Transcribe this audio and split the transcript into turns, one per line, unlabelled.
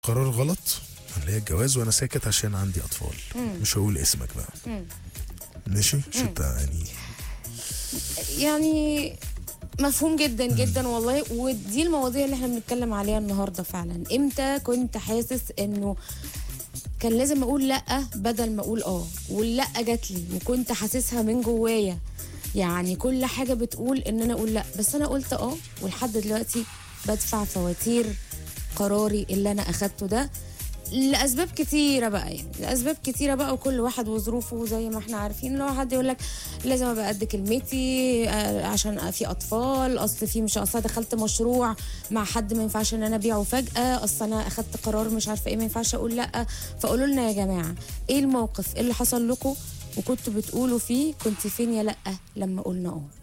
قرار غلط اللي هي الجواز وانا ساكت عشان عندي اطفال مش هقول اسمك بقى
مم.
ماشي مش انت يعني
يعني مفهوم جدا جدا والله ودي المواضيع اللي احنا بنتكلم عليها النهارده فعلا امتى كنت حاسس انه كان لازم اقول لا بدل ما اقول اه واللا جات لي وكنت حاسسها من جوايا يعني كل حاجه بتقول ان انا اقول لا بس انا قلت اه ولحد دلوقتي بدفع فواتير قراري اللي انا اخدته ده لاسباب كتيره بقى يعني لاسباب كتيره بقى وكل واحد وظروفه زي ما احنا عارفين لو حد يقول لك لازم ابقى قد كلمتي آه، عشان في اطفال اصل في مش اصل دخلت مشروع مع حد ما ينفعش ان انا ابيعه فجاه اصل انا اخدت قرار مش عارفه ايه ما ينفعش اقول لا فقولوا لنا يا جماعه ايه الموقف اللي حصل لكم وكنتوا بتقولوا فيه كنت فين يا لا لما قلنا اه